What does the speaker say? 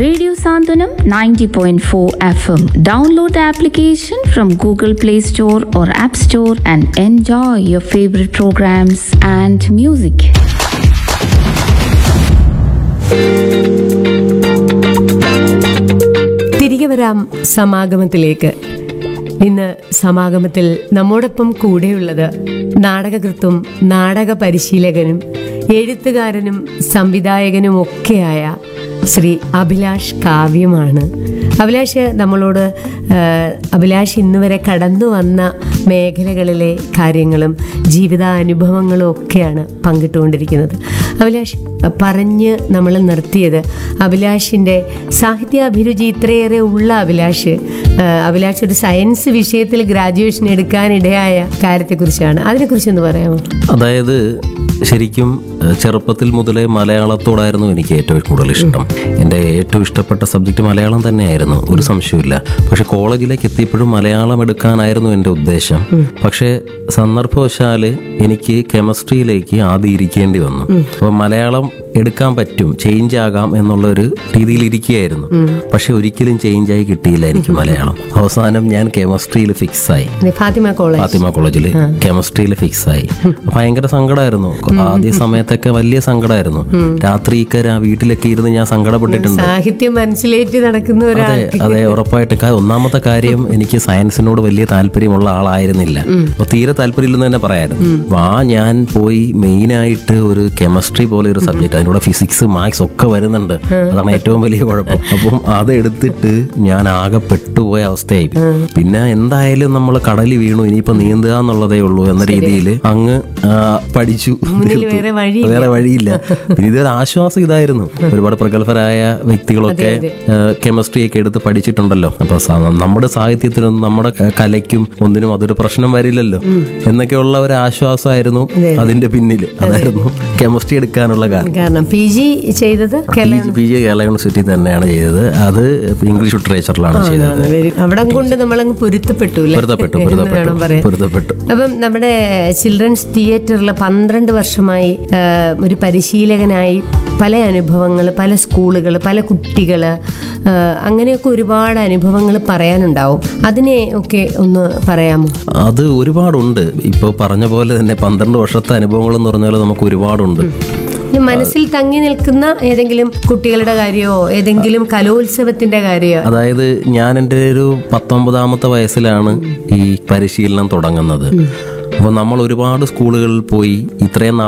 Radio Sandhanam 90.4 FM. Download the application from Google Play Store or App Store and enjoy your favorite programs and music. തിരികെ വരാം സമാഗമത്തിലേക്ക് ഇന്ന് സമാഗമത്തിൽ നമ്മോടൊപ്പം കൂടെയുള്ളത് നാടകകൃത്തും നാടക പരിശീലകനും എഴുത്തുകാരനും സംവിധായകനും ഒക്കെയായ ശ്രീ അഭിലാഷ് കാവ്യമാണ് അഭിലാഷ് നമ്മളോട് ആ, അഭിലാഷ് ഇന്ന് വരെ കടന്നു വന്ന മേഖലകളിലെ കാര്യങ്ങളും ജീവിതാനുഭവങ്ങളും ഒക്കെയാണ് പങ്കിട്ടുകൊണ്ടിരിക്കുന്നത് അഭിലാഷ് പറഞ്ഞ് നമ്മൾ നിർത്തിയത് അഭിലാഷിൻ്റെ സാഹിത്യാഭിരുചി ഇത്രയേറെ ഉള്ള അഭിലാഷ് ആ, അഭിലാഷ് ഒരു സയൻസ് വിഷയത്തിൽ ഗ്രാജുവേഷൻ എടുക്കാനിടയായ കാര്യത്തെക്കുറിച്ചാണ് അതിനെക്കുറിച്ചൊന്ന് പറയാമോ അതായത് ശരിക്കും ഏഹ്, ചെറുപ്പത്തിൽ മുതലേ മലയാളത്തോടായിരുന്നു എനിക്ക് ഏറ്റവും കൂടുതൽ ഇഷ്ടം എൻ്റെ ഏറ്റവും ഇഷ്ടപ്പെട്ട സബ്ജക്റ്റ് മലയാളം തന്നെയായിരുന്നു ഒരു സംശയമില്ല പക്ഷെ കോളേജിലേക്ക് എത്തിയപ്പോഴും മലയാളം എടുക്കാനായിരുന്നു എൻ്റെ ഉദ്ദേശം പക്ഷേ സന്ദർഭവശാൽ എനിക്ക് കെമിസ്ട്രിയിലേക്ക് ആദ്യം ഇരിക്കേണ്ടി വന്നു അപ്പോൾ മലയാളം എടുക്കാൻ പറ്റും ചേഞ്ച് ആകാം എന്നുള്ള ഒരു രീതിയിൽ ഇരിക്കുകയായിരുന്നു പക്ഷെ ഒരിക്കലും ചേഞ്ച് ആയി കിട്ടിയില്ല എനിക്ക് മലയാളം അവസാനം ഞാൻ കെമിസ്ട്രിയിൽ ഫിക്സ് ആയി ഇത് ഫാത്തിമ കോളേജ് ഫാത്തിമ കോളേജിൽ കെമിസ്ട്രിയിൽ ഫിക്സ് ആയി ഭയങ്കര സങ്കടമായിരുന്നു ആദ്യ സമയത്തൊക്കെ വലിയ സങ്കടമായിരുന്നു രാത്രിയൊക്കെ രാ- വീട്ടിലൊക്കെ ഇരുന്ന് ഞാൻ സങ്കടപ്പെട്ടിട്ടുണ്ട് സാഹിത്യം മനസ്സിലേറ്റ് നടക്കുന്ന അതെ ഒരാൾക്ക് അതെ ഉറപ്പായിട്ട് കാ- ഒന്നാമത്തെ കാര്യം എനിക്ക് സയൻസിനോട് വലിയ താല്പര്യമുള്ള ആളായിരുന്നില്ല അപ്പൊ തീരെ താല്പര്യമില്ലെന്ന് തന്നെ പറയായിരുന്നു വാ ഞാൻ പോയി മെയിനായിട്ട് ഒരു കെമിസ്ട്രി പോലെ ഒരു സബ്ജക്ട് അതിനൂടെ ഫിസിക്സ് മാത്സ് ഒക്കെ വരുന്നുണ്ട് അതാണ് ഏറ്റവും വലിയ കുഴപ്പം അപ്പം അത് എടുത്തിട്ട് ഞാൻ ആകെ പെട്ടുപോയ അവസ്ഥയായി പിന്നെ എന്തായാലും നമ്മൾ കടലിൽ വീണു ഇനിയിപ്പോ നീന്തുക എന്നുള്ളതേ ഉള്ളൂ എന്ന രീതിയിൽ അങ്ങ് ആ, പഠിച്ചു മുന്നിൽ വേറെ വഴിയില്ല. വേറെ വഴിയില്ല പിന്നെ ഇതൊരു ആശ്വാസം ഇതായിരുന്നു ഒരുപാട് പ്രഗത്ഭരായ വ്യക്തികളൊക്കെ കെമിസ്ട്രി ഒക്കെ എടുത്ത് പഠിച്ചിട്ടുണ്ടല്ലോ അപ്പൊ സ- നമ്മുടെ സാഹിത്യത്തിനും നമ്മുടെ ക- കലയ്ക്കും ഒന്നിനും അതൊരു പ്രശ്നം വരില്ലല്ലോ എന്നൊക്കെയുള്ള ഒരു ആശ്വാസമായിരുന്നു അതിന്റെ പിന്നിൽ അതായിരുന്നു കെമിസ്ട്രി എടുക്കാനുള്ള കാരണം കാരണം പി ജി ചെയ്തത് Kerala P G Kerala university തന്നെയാണ് ചെയ്തത് അത് ഇംഗ്ലീഷ് ലിറ്ററേച്ചറിലാണ് ചെയ്തത് അവിടെ കൊണ്ട് നമ്മളങ്ങ് പൊരുത്തപ്പെട്ടു അല്ലേ? പൊരുത്തപ്പെട്ടു എന്ന് വേണം പൊരുത്തപ്പെട്ടു പറയാൻ പൊരുത്തപ്പെട്ടു അപ്പം നമ്മുടെ ചിൽഡ്രൻസ് തിയേറ്ററിൽ പന്ത്രണ്ട് വർഷമായി ആ, ഒരു പരിശീലകനായി പല അനുഭവങ്ങൾ പല സ്കൂളുകൾ പല കുട്ടികൾ അങ്ങനെയൊക്കെ ഒരുപാട് അനുഭവങ്ങൾ പറയാനുണ്ടാവും അതിനെ ഒക്കെ ഒന്ന് പറയാമോ അത് ഒരുപാടുണ്ട് ഇപ്പോൾ പറഞ്ഞ പോലെ തന്നെ പന്ത്രണ്ട് വർഷത്തെ അനുഭവങ്ങൾ എന്ന് പറഞ്ഞാൽ നമുക്ക് ഒരുപാടുണ്ട് ഇനി മനസ്സിൽ തങ്ങി നിൽക്കുന്ന ഏതെങ്കിലും കുട്ടികളുടെ കാര്യമോ ഏതെങ്കിലും കലോത്സവത്തിന്റെ കാര്യമോ അതായത് ഞാൻ എൻ്റെ ഒരു പത്തൊമ്പതാമത്തെ വയസ്സിലാണ് ഈ പരിശീലനം തുടങ്ങുന്നത് അപ്പോൾ നമ്മൾ ഒരുപാട് സ്കൂളുകളിൽ പോയി ഇത്രയും നാൾ